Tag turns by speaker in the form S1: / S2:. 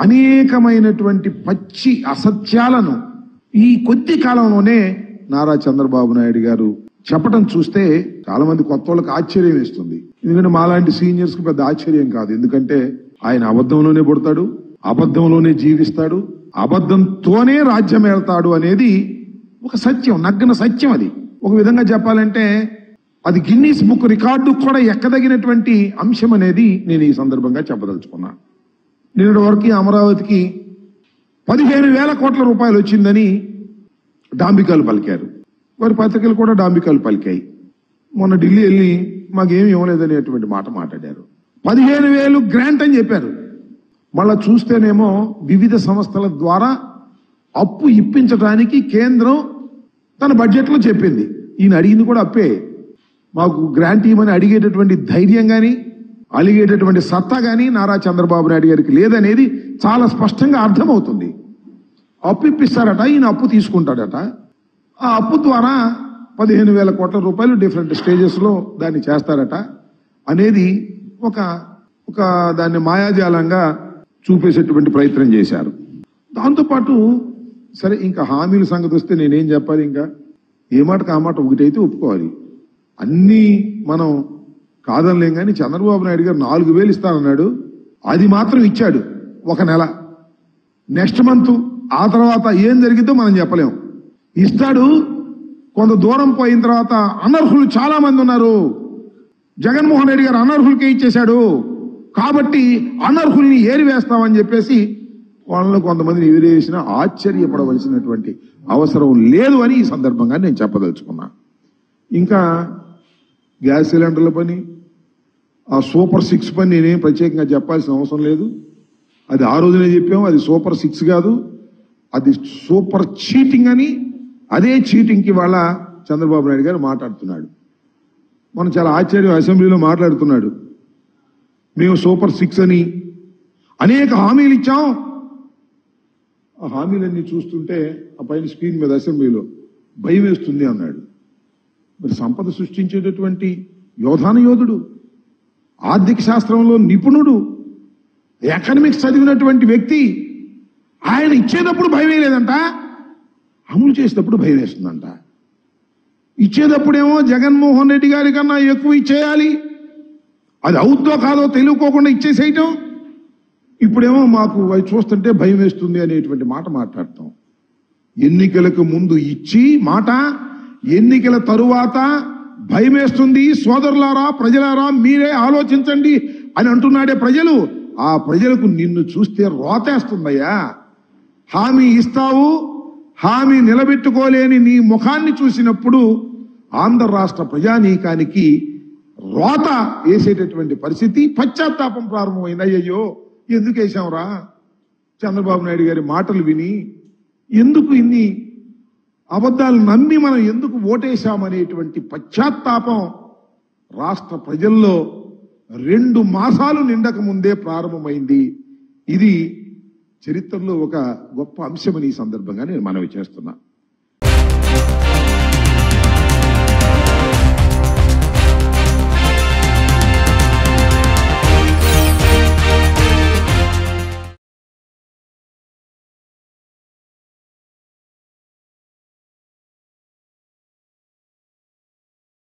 S1: అనేకమైనటువంటి పచ్చి అసత్యాలను ఈ కొద్ది కాలంలోనే నారా చంద్రబాబు నాయుడు గారు చెప్పడం చూస్తే చాలా మంది కొత్త వాళ్ళకి ఆశ్చర్యం వేస్తుంది ఎందుకంటే మాలాంటి సీనియర్స్ కి పెద్ద ఆశ్చర్యం కాదు ఎందుకంటే ఆయన అబద్ధంలోనే పుడతాడు అబద్ధంలోనే జీవిస్తాడు అబద్ధంతోనే రాజ్యం వెళ్తాడు అనేది ఒక సత్యం నగ్న సత్యం అది ఒక విధంగా చెప్పాలంటే అది గిన్నీస్ బుక్ రికార్డు కూడా ఎక్కదగినటువంటి అంశం అనేది నేను ఈ సందర్భంగా చెప్పదలుచుకున్నా నిన్నటి వరకు ఈ అమరావతికి పదిహేను వేల కోట్ల రూపాయలు వచ్చిందని డాంబికాలు పలికారు వారి పత్రికలు కూడా డాంబికాలు పలికాయి మొన్న ఢిల్లీ వెళ్ళి మాకేమి ఇవ్వలేదనేటువంటి మాట మాట్లాడారు పదిహేను వేలు గ్రాంట్ అని చెప్పారు మళ్ళా చూస్తేనేమో వివిధ సంస్థల ద్వారా అప్పు ఇప్పించడానికి కేంద్రం తన బడ్జెట్లో చెప్పింది ఈయన అడిగింది కూడా అప్పే మాకు గ్రాంట్ ఇవ్వమని అడిగేటటువంటి ధైర్యం కానీ అలిగేటటువంటి సత్తా కానీ నారా చంద్రబాబు నాయుడు గారికి లేదనేది చాలా స్పష్టంగా అర్థమవుతుంది అప్పు ఇప్పిస్తారట ఈయన అప్పు తీసుకుంటాడట ఆ అప్పు ద్వారా పదిహేను వేల కోట్ల రూపాయలు డిఫరెంట్ స్టేజెస్లో దాన్ని చేస్తారట అనేది ఒక ఒక దాన్ని మాయాజాలంగా చూపేసేటువంటి ప్రయత్నం చేశారు దాంతోపాటు సరే ఇంకా హామీల సంగతి వస్తే నేనేం చెప్పాలి ఇంకా ఏ మాటకు ఆ మాట ఒకటైతే ఒప్పుకోవాలి అన్నీ మనం కాదనలేం కానీ చంద్రబాబు నాయుడు గారు నాలుగు వేలు ఇస్తానన్నాడు అది మాత్రం ఇచ్చాడు ఒక నెల నెక్స్ట్ మంత్ ఆ తర్వాత ఏం జరిగిద్దో మనం చెప్పలేం ఇస్తాడు కొంత దూరం పోయిన తర్వాత అనర్హులు చాలా మంది ఉన్నారు జగన్మోహన్ రెడ్డి గారు అనర్హులకే ఇచ్చేశాడు కాబట్టి అనర్హుల్ని ఏరివేస్తామని చెప్పేసి వాళ్ళని కొంతమందిని ఎదిరేసినా ఆశ్చర్యపడవలసినటువంటి అవసరం లేదు అని ఈ సందర్భంగా నేను చెప్పదలుచుకున్నా ఇంకా గ్యాస్ సిలిండర్ల పని ఆ సూపర్ సిక్స్ పని నేనేం ప్రత్యేకంగా చెప్పాల్సిన అవసరం లేదు అది ఆ రోజునే చెప్పాము అది సూపర్ సిక్స్ కాదు అది సూపర్ చీటింగ్ అని అదే చీటింగ్కి వాళ్ళ చంద్రబాబు నాయుడు గారు మాట్లాడుతున్నాడు మనం చాలా ఆశ్చర్యం అసెంబ్లీలో మాట్లాడుతున్నాడు మేము సూపర్ సిక్స్ అని అనేక హామీలు ఇచ్చాం ఆ హామీలన్నీ చూస్తుంటే ఆ పైన స్క్రీన్ మీద అసెంబ్లీలో భయం వేస్తుంది అన్నాడు మరి సంపద సృష్టించేటటువంటి యోధాన యోధుడు ఆర్థిక శాస్త్రంలో నిపుణుడు ఎకనమిక్స్ చదివినటువంటి వ్యక్తి ఆయన ఇచ్చేటప్పుడు భయం లేదంట అమలు చేసేటప్పుడు భయం వేస్తుందంట ఇచ్చేటప్పుడేమో జగన్మోహన్ రెడ్డి గారి కన్నా ఎక్కువ ఇచ్చేయాలి అది అవుద్దో కాదో తెలియకోకుండా ఇచ్చేసేయటం ఇప్పుడేమో మాకు అవి చూస్తుంటే భయం వేస్తుంది అనేటువంటి మాట మాట్లాడతాం ఎన్నికలకు ముందు ఇచ్చి మాట ఎన్నికల తరువాత భయమేస్తుంది సోదరులారా ప్రజలారా మీరే ఆలోచించండి అని అంటున్నాడే ప్రజలు ఆ ప్రజలకు నిన్ను చూస్తే రోతేస్తుందయ్యా హామీ ఇస్తావు హామీ నిలబెట్టుకోలేని నీ ముఖాన్ని చూసినప్పుడు ఆంధ్ర రాష్ట్ర ప్రజానీకానికి రోత వేసేటటువంటి పరిస్థితి పశ్చాత్తాపం ప్రారంభమైంది అయ్యయ్యో ఎందుకు వేసాంరా చంద్రబాబు నాయుడు గారి మాటలు విని ఎందుకు ఇన్ని అబద్ధాలు నమ్మి మనం ఎందుకు ఓటేశామనేటువంటి పశ్చాత్తాపం రాష్ట్ర ప్రజల్లో రెండు మాసాలు నిండక ముందే ప్రారంభమైంది ఇది చరిత్రలో ఒక గొప్ప అంశమని ఈ సందర్భంగా నేను మనవి చేస్తున్నా